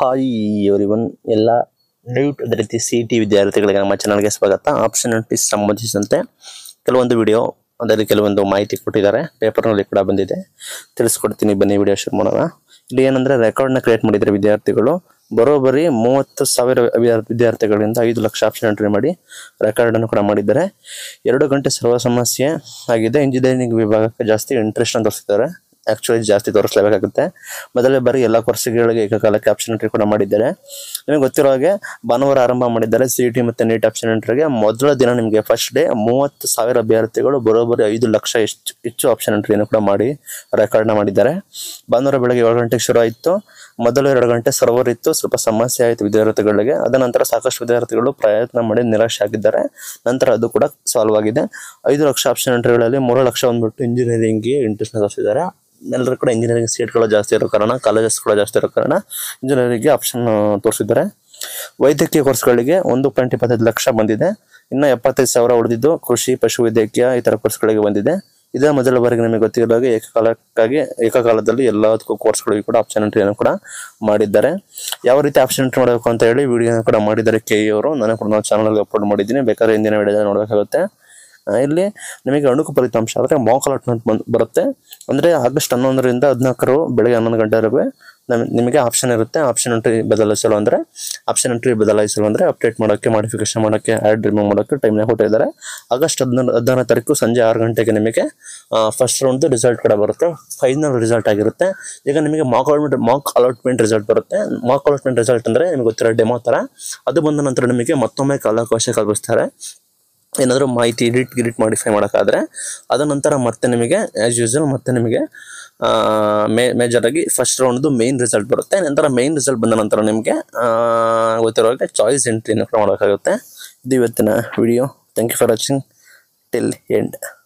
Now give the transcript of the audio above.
hi everyone ಎಲ್ಲ NEET ಅದೇ ರೀತಿ ಸಿ ಟಿ ವಿದ್ಯಾರ್ಥಿಗಳಿಗೆ ನಮ್ಮ ಚಾನಲ್ಗೆ ಸ್ವಾಗತ ಆಪ್ಷನ್ ಟಿಸ್ ಸಂಬಂಧಿಸಿದಂತೆ ಕೆಲವೊಂದು ವಿಡಿಯೋ ಅದರಲ್ಲಿ ಕೆಲವೊಂದು ಮಾಹಿತಿ ಕೊಟ್ಟಿದ್ದಾರೆ ಪೇಪರ್ನಲ್ಲಿ ಕೂಡ ಬಂದಿದೆ ತಿಳಿಸ್ಕೊಡ್ತೀನಿ ಬನ್ನಿ ವಿಡಿಯೋ ಶುರು ಮಾಡೋಣ ಇಲ್ಲಿ ಏನಂದ್ರೆ ರೆಕಾರ್ಡ್ನ ಕ್ರಿಯೇಟ್ ಮಾಡಿದ್ದಾರೆ ವಿದ್ಯಾರ್ಥಿಗಳು ಬರೋಬ್ಬರಿ ಮೂವತ್ತು ಸಾವಿರ ವಿದ್ಯಾರ್- ವಿದ್ಯಾರ್ಥಿಗಳಿಂದ ಐದು ಲಕ್ಷ ಆಪ್ಷನ್ ಎಂಟ್ರಿ ಮಾಡಿ ರೆಕಾರ್ಡ್ ಅನ್ನು ಕೂಡ ಮಾಡಿದ್ದಾರೆ ಎರಡು ಗಂಟೆ ಸರ್ವ ಸಮಸ್ಯೆ ಆಗಿದೆ ಇಂಜಿನಿಯರಿಂಗ್ ವಿಭಾಗಕ್ಕೆ ಜಾಸ್ತಿ ಇಂಟ್ರೆಸ್ಟ್ ಅಂತ ತೋರಿಸಿದ್ದಾರೆ ಆಕ್ಚುಲಿ ಜಾಸ್ತಿ ತೋರಿಸಲೇಬೇಕಾಗುತ್ತೆ ಮೊದಲೇ ಬಾರಿ ಎಲ್ಲ ಕೋರ್ಸ್ಗಳಿಗೆ ಏಕಕಾಲಕ್ಕೆ ಆಪ್ಷನ್ ಎಂಟ್ರಿ ಕೂಡ ಮಾಡಿದ್ದಾರೆ ನಿಮಗೆ ಗೊತ್ತಿರೋ ಹಾಗೆ ಭಾನುವಾರ ಆರಂಭ ಮಾಡಿದ್ದಾರೆ ಸಿ ಟಿ ಮತ್ತು ನೀಟ್ ಆಪ್ಷನ್ ಎಂಟ್ರಿಗೆ ಮೊದಲ ದಿನ ನಿಮಗೆ ಫಸ್ಟ್ ಡೇ ಮೂವತ್ತು ಸಾವಿರ ಅಭ್ಯರ್ಥಿಗಳು ಬರೋಬ್ಬರಿ ಐದು ಲಕ್ಷ ಹೆಚ್ಚು ಹೆಚ್ಚು ಆಪ್ಷನ್ ಎಂಟ್ರಿಯನ್ನು ಕೂಡ ಮಾಡಿ ರೆಕಾರ್ಡ್ನ ಮಾಡಿದ್ದಾರೆ ಭಾನುವಾರ ಬೆಳಗ್ಗೆ ಏಳು ಗಂಟೆಗೆ ಶುರು ಆಯಿತು ಮೊದಲು ಎರಡು ಗಂಟೆ ಸರ್ವರ್ ಇತ್ತು ಸ್ವಲ್ಪ ಸಮಸ್ಯೆ ಆಯಿತು ವಿದ್ಯಾರ್ಥಿಗಳಿಗೆ ಅದ ನಂತರ ಸಾಕಷ್ಟು ವಿದ್ಯಾರ್ಥಿಗಳು ಪ್ರಯತ್ನ ಮಾಡಿ ನಿರಾಶೆ ಆಗಿದ್ದಾರೆ ನಂತರ ಅದು ಕೂಡ ಸಾಲ್ವ್ ಆಗಿದೆ ಐದು ಲಕ್ಷ ಆಪ್ಷನ್ ಎಂಟ್ರಿಗಳಲ್ಲಿ ಮೂರು ಲಕ್ಷ ಬಂದ್ಬಿಟ್ಟು ಇಂಜಿನಿಯರಿಂಗ್ಗೆ ಇಂಟ್ರೆಸ್ಟ್ ತೋರಿಸಿದ್ದಾರೆ ಎಲ್ಲರೂ ಕೂಡ ಇಂಜಿನಿಯರಿಂಗ್ ಸೀಟ್ಗಳು ಜಾಸ್ತಿ ಇರೋ ಕಾರಣ ಕಾಲೇಜಸ್ ಕೂಡ ಜಾಸ್ತಿ ಇರೋ ಕಾರಣ ಇಂಜಿನಿಯರಿಂಗ್ಗೆ ಆಪ್ಷನ್ ತೋರಿಸಿದ್ದಾರೆ ವೈದ್ಯಕೀಯ ಕೋರ್ಸ್ಗಳಿಗೆ ಒಂದು ಪಾಯಿಂಟ್ ಇಪ್ಪತ್ತೈದು ಲಕ್ಷ ಬಂದಿದೆ ಇನ್ನು ಎಪ್ಪತ್ತೈದು ಸಾವಿರ ಉಳಿದಿದ್ದು ಕೃಷಿ ಪಶುವೈದ್ಯಕೀಯ ಈ ಥರ ಕೋರ್ಸ್ಗಳಿಗೆ ಬಂದಿದೆ ಇದೇ ಮೊದಲ ಬಾರಿಗೆ ನಿಮಗೆ ಗೊತ್ತಿರೋ ಹಾಗೆ ಏಕಕಾಲಕ್ಕಾಗಿ ಏಕಕಾಲದಲ್ಲಿ ಎಲ್ಲದಕ್ಕೂ ಕೋರ್ಸ್ಗಳಿಗೂ ಕೂಡ ಆಪ್ಷನ್ ಎಂಟ್ರಿಯನ್ನು ಕೂಡ ಮಾಡಿದ್ದಾರೆ ಯಾವ ರೀತಿ ಆಪ್ಷನ್ ಎಂಟ್ರಿ ಮಾಡಬೇಕು ಅಂತ ಹೇಳಿ ವಿಡಿಯೋನ ಕೂಡ ಮಾಡಿದ್ದಾರೆ ಕೆ ಅವರು ನಾನು ಕೂಡ ನಾವು ಚಾನಲ್ಗೆ ಅಪ್ಲೋಡ್ ಮಾಡಿದ್ದೀನಿ ಬೇಕಾದ್ರೆ ಹಿಂದಿನ ವಿಡಿಯೋ ನೋಡಬೇಕಾಗುತ್ತೆ ಆ, ಇಲ್ಲಿ ನಿಮಗೆ ಅಣುಕು ಫಲಿತಾಂಶ ಅಂದರೆ ಮಾಕ್ ಅಲಾಟ್ಮೆಂಟ್ ಬಂದು ಬರುತ್ತೆ ಅಂದರೆ ಆಗಸ್ಟ್ ಹನ್ನೊಂದರಿಂದ ಹದಿನಾಲ್ಕರು ಬೆಳಗ್ಗೆ ಹನ್ನೊಂದು ಗಂಟೆವರೆಗೆ ನಮ್- ನಿಮಗೆ ಆಪ್ಷನ್ ಇರುತ್ತೆ ಆಪ್ಷನ್ ಎಂಟ್ರಿ ಬದಲಾಯಿಸಲು ಅಂದರೆ ಆಪ್ಷನ್ ಎಂಟ್ರಿ ಬದಲಾಯಿಸಲು ಅಂದರೆ ಅಪ್ಡೇಟ್ ಮಾಡೋಕ್ಕೆ ಮಾಡಿಫಿಕೇಶನ್ ಮಾಡೋಕ್ಕೆ ಆ್ಯಡ್ ರಿಮೂವ್ ಮಾಡೋಕ್ಕೆ ಟೈಮ್ನ ಕೊಟ್ಟಿದ್ದಾರೆ ಆಗಸ್ಟ್ ಹದಿನಾರು ಹದಿನಾರನೇ ತಾರೀಕು ಸಂಜೆ ಆರು ಗಂಟೆಗೆ ನಿಮಗೆ ಫಸ್ಟ್ ರೌಂಡ್ದು ರಿಸಲ್ಟ್ ಕೂಡ ಬರುತ್ತೆ ಫೈನಲ್ ರಿಸಲ್ಟ್ ಆಗಿರುತ್ತೆ ಈಗ ನಿಮಗೆ mock allotment mock allotment result ಬರುತ್ತೆ ಮಾಕ್ ಅಲಾಟ್ಮೆಂಟ್ ರಿಸಲ್ಟ್ ಅಂದರೆ ನಿಮಗೆ ಗೊತ್ತಿರೋ ಡೆಮೋ ಥರ ಅದು ಬಂದ ನಂತರ ನಿಮಗೆ ಮತ್ತೊಮ್ಮೆ ಕಾಲಾವಕಾಶ ಕಲ್ಪಿಸ್ತಾರೆ ಏನಾದರೂ ಮಾಹಿತಿ ಎಡಿಟ್ ಗಿಡಿಟ್ ಮಾಡಿಫೈ ಮಾಡೋಕ್ಕಾದ್ರೆ ಅದ ನಂತರ ಮತ್ತೆ ನಿಮಗೆ ಆ್ಯಸ್ ಯೂಶಲ್ ಮತ್ತೆ ನಿಮಗೆ ಮೇ ಮೇಜರಾಗಿ ಫಸ್ಟ್ ರೌಂಡ್ದು ಮೇನ್ ರಿಸಲ್ಟ್ ಬರುತ್ತೆ ನಂತರ ಮೇನ್ ರಿಸಲ್ಟ್ ಬಂದ ನಂತರ ನಿಮಗೆ ಗೊತ್ತಿರೋ ಹಾಗೆ ಚಾಯ್ಸ್ ಎಂಟ್ರಿನ ಕೂಡ ಮಾಡೋಕ್ಕಾಗುತ್ತೆ ಇದು ಇವತ್ತಿನ video thank you for watching till end